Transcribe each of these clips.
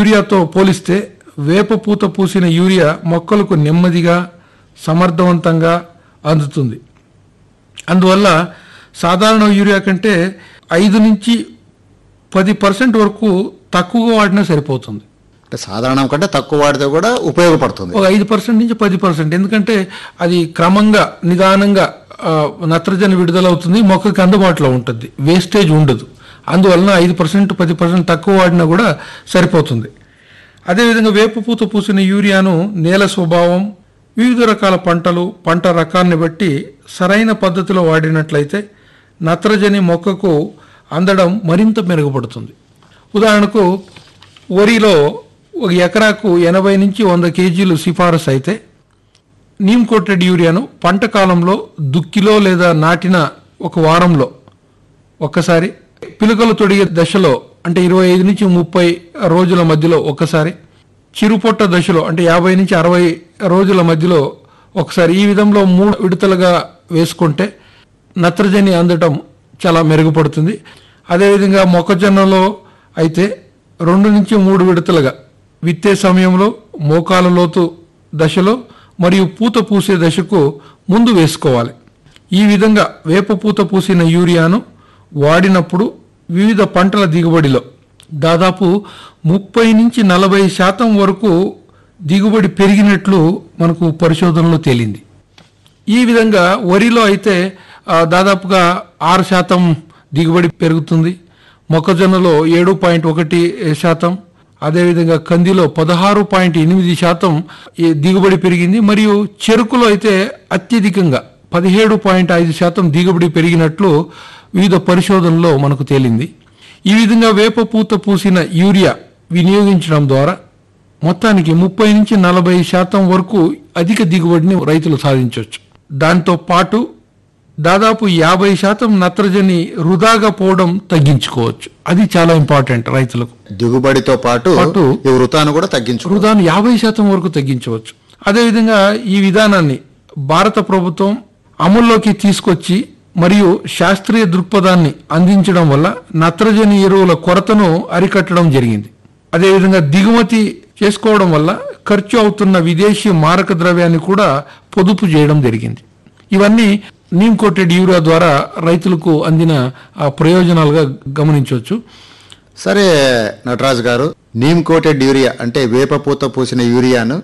యూరియాతో పోలిస్తే వేప పూత పూసిన యూరియా మొక్కలకు నెమ్మదిగా సమర్థవంతంగా అందుతుంది అందువల్ల సాధారణ యూరియా కంటే ఐదు నుంచి పది పర్సెంట్ వరకు తక్కువగా వాడినా సరిపోతుంది అంటే సాధారణం కంటే తక్కువ వాడితే కూడా ఉపయోగపడుతుంది ఒక ఐదు పర్సెంట్ నుంచి పది పర్సెంట్ ఎందుకంటే అది క్రమంగా నిదానంగా ఆ, నత్రజని విడుదలవుతుంది మొక్కకి అందుబాటులో ఉంటుంది వేస్టేజ్ ఉండదు అందువలన ఐదు పర్సెంట్ పది పర్సెంట్ తక్కువ వాడినా కూడా సరిపోతుంది అదేవిధంగా వేప పూత పూసిన యూరియాను నేల స్వభావం వివిధ రకాల పంటలు పంట రకాన్ని బట్టి సరైన పద్ధతిలో వాడినట్లయితే నత్రజని మొక్కకు అందడం మరింత మెరుగుపడుతుంది ఉదాహరణకు వరిలో ఒక ఎకరాకు ఎనభై నుంచి వంద కేజీలు సిఫారసు అయితే నీమ్ కోటెడ్ యూరియాను పంట కాలంలో దుక్కిలో లేదా నాటిన ఒక వారంలో ఒక్కసారి పిలుకలు తొడిగే దశలో అంటే ఇరవై ఐదు నుంచి ముప్పై రోజుల మధ్యలో ఒక్కసారి చిరుపొట్ట దశలో అంటే యాభై నుంచి అరవై రోజుల మధ్యలో ఒకసారి ఈ విధంలో మూడు విడతలుగా వేసుకుంటే నత్రజని అందటం చాలా మెరుగుపడుతుంది అదేవిధంగా మొక్కజొన్నలో అయితే రెండు నుంచి మూడు విడతలుగా విత్తే సమయంలో మోకాల లోతు దశలో మరియు పూత పూసే దశకు ముందు వేసుకోవాలి ఈ విధంగా వేప పూత పూసిన యూరియాను వాడినప్పుడు వివిధ పంటల దిగుబడిలో దాదాపు ముప్పై నుంచి నలభై శాతం వరకు దిగుబడి పెరిగినట్లు మనకు పరిశోధనలో తేలింది ఈ విధంగా వరిలో అయితే ఆ, దాదాపుగా ఆరు శాతం దిగుబడి పెరుగుతుంది మొక్కజొన్నలో ఏడు పాయింట్ ఒకటి శాతం అదేవిధంగా కందిలో పదహారు పాయింట్ ఎనిమిది శాతం ఈ దిగుబడి పెరిగింది మరియు చెరుకులో అయితే అత్యధికంగా పదిహేడు పాయింట్ ఐదు శాతం దిగుబడి పెరిగినట్లు వివిధ పరిశోధనలో మనకు తేలింది ఈ విధంగా వేప పూత పూసిన యూరియా వినియోగించడం ద్వారా మొత్తానికి ముప్పై నుంచి నలభై శాతం వరకు అధిక దిగుబడిని రైతులు సాధించవచ్చు దాంతో పాటు దాదాపు యాభై శాతం నత్రజని వృధాగా పోవడం తగ్గించుకోవచ్చు అది చాలా ఇంపార్టెంట్ రైతులకు దిగుబడితో పాటు పాటు ఈ వృతాను కూడా తగ్గించు వృధాను యాభై శాతం వరకు తగ్గించవచ్చు అదేవిధంగా ఈ విధానాన్ని భారత ప్రభుత్వం అమల్లోకి తీసుకొచ్చి మరియు శాస్త్రీయ దృక్పథాన్ని అందించడం వల్ల నత్రజని ఎరువుల కొరతను అరికట్టడం జరిగింది అదేవిధంగా దిగుమతి చేసుకోవడం వల్ల ఖర్చు అవుతున్న విదేశీ మారక ద్రవ్యాన్ని కూడా పొదుపు చేయడం జరిగింది ఇవన్నీ నీమ్ కోటెడ్ యూరియా ద్వారా రైతులకు అందిన ఆ, ప్రయోజనాలుగా గమనించవచ్చు సరే నటరాజు గారు నీమ్ కోటెడ్ యూరియా అంటే వేపపూత పూసిన యూరియాను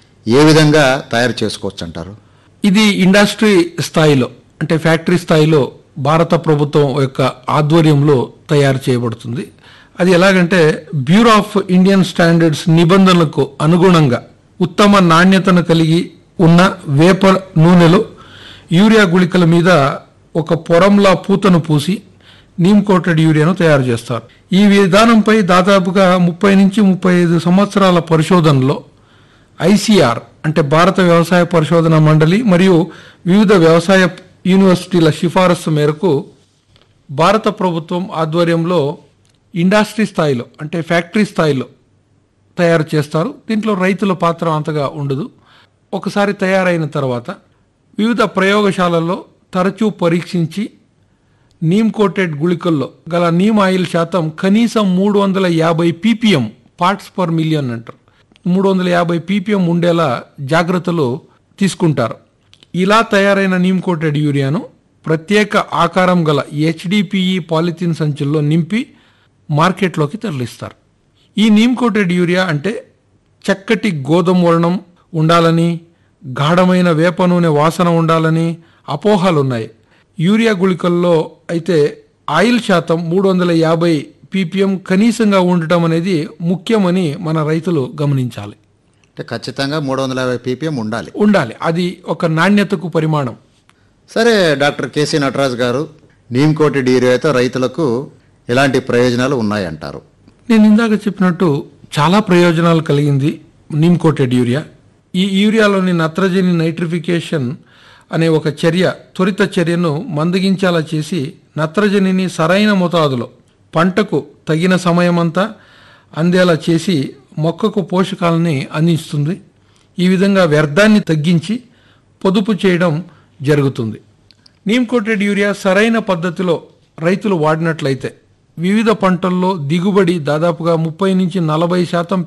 ఏ విధంగా తయారు చేసుకోవచ్చు అంటారు ఇది ఇండస్ట్రీ స్థాయిలో అంటే ఫ్యాక్టరీ స్థాయిలో భారత ప్రభుత్వం యొక్క ఆధ్వర్యంలో తయారు చేయబడుతుంది అది ఎలాగంటే బ్యూరో ఆఫ్ ఇండియన్ స్టాండర్డ్స్ నిబంధనలకు అనుగుణంగా ఉత్తమ నాణ్యతను కలిగి ఉన్న వేప నూనెలో యూరియా గుళికల మీద ఒక పొరంలా పూతను పూసి నీమ్ కోటెడ్ యూరియాను తయారు చేస్తారు ఈ విధానంపై దాదాపుగా ముప్పై నుంచి ముప్పై ఐదు సంవత్సరాల పరిశోధనలో ఐసిఆర్ అంటే భారత వ్యవసాయ పరిశోధన మండలి మరియు వివిధ వ్యవసాయ యూనివర్సిటీల సిఫారసు మేరకు భారత ప్రభుత్వం ఆధ్వర్యంలో ఇండస్ట్రీ స్థాయిలో అంటే ఫ్యాక్టరీ స్థాయిలో తయారు చేస్తారు దీంట్లో రైతుల పాత్ర అంతగా ఉండదు ఒకసారి తయారైన తర్వాత వివిధ ప్రయోగశాలల్లో తరచూ పరీక్షించి నీమ్ కోటెడ్ గుళికల్లో గల నీమ్ ఆయిల్ శాతం కనీసం మూడు వందల యాభై పీపీఎం పార్ట్స్ పర్ మిలియన్ అంటారు మూడు వందల యాభై పీపీఎం ఉండేలా జాగ్రత్తలు తీసుకుంటారు ఇలా తయారైన నీమ్ కోటెడ్ యూరియాను ప్రత్యేక ఆకారం గల హెచ్డిపిఈ పాలిథిన్ సంచుల్లో నింపి మార్కెట్లోకి తరలిస్తారు ఈ నీమ్ కోటెడ్ యూరియా అంటే చక్కటి గోధుమ వర్ణం ఉండాలని గాఢమైన వేప నూనె వాసన ఉండాలని అపోహలున్నాయి యూరియా గుళికల్లో అయితే ఆయిల్ శాతం మూడు వందల యాభై పీపీఎం కనీసంగా ఉండటం అనేది ముఖ్యమని మన రైతులు గమనించాలి అంటే ఖచ్చితంగా మూడు వందల యాభై పీపీఎం ఉండాలి ఉండాలి అది ఒక నాణ్యతకు పరిమాణం సరే డాక్టర్ కేసీ నటరాజు గారు నీమ్ కోటెడ్ యూరియాతో రైతులకు ఎలాంటి ప్రయోజనాలు ఉన్నాయంటారు నేను ఇందాక చెప్పినట్టు చాలా ప్రయోజనాలు కలిగింది నీమ్ కోటెడ్ యూరియా ఈ యూరియాలోని నత్రజని నైట్రిఫికేషన్ అనే ఒక చర్య త్వరిత చర్యను మందగించేలా చేసి నత్రజనిని సరైన మోతాదులో పంటకు తగిన సమయమంతా అందేలా చేసి మొక్కకు పోషకాలని అందిస్తుంది ఈ విధంగా వ్యర్థాన్ని తగ్గించి పొదుపు చేయడం జరుగుతుంది నీమ్ కోటెడ్ యూరియా సరైన పద్ధతిలో రైతులు వాడినట్లయితే వివిధ పంటల్లో దిగుబడి దాదాపుగా ముప్పై నుంచి నలభై శాతం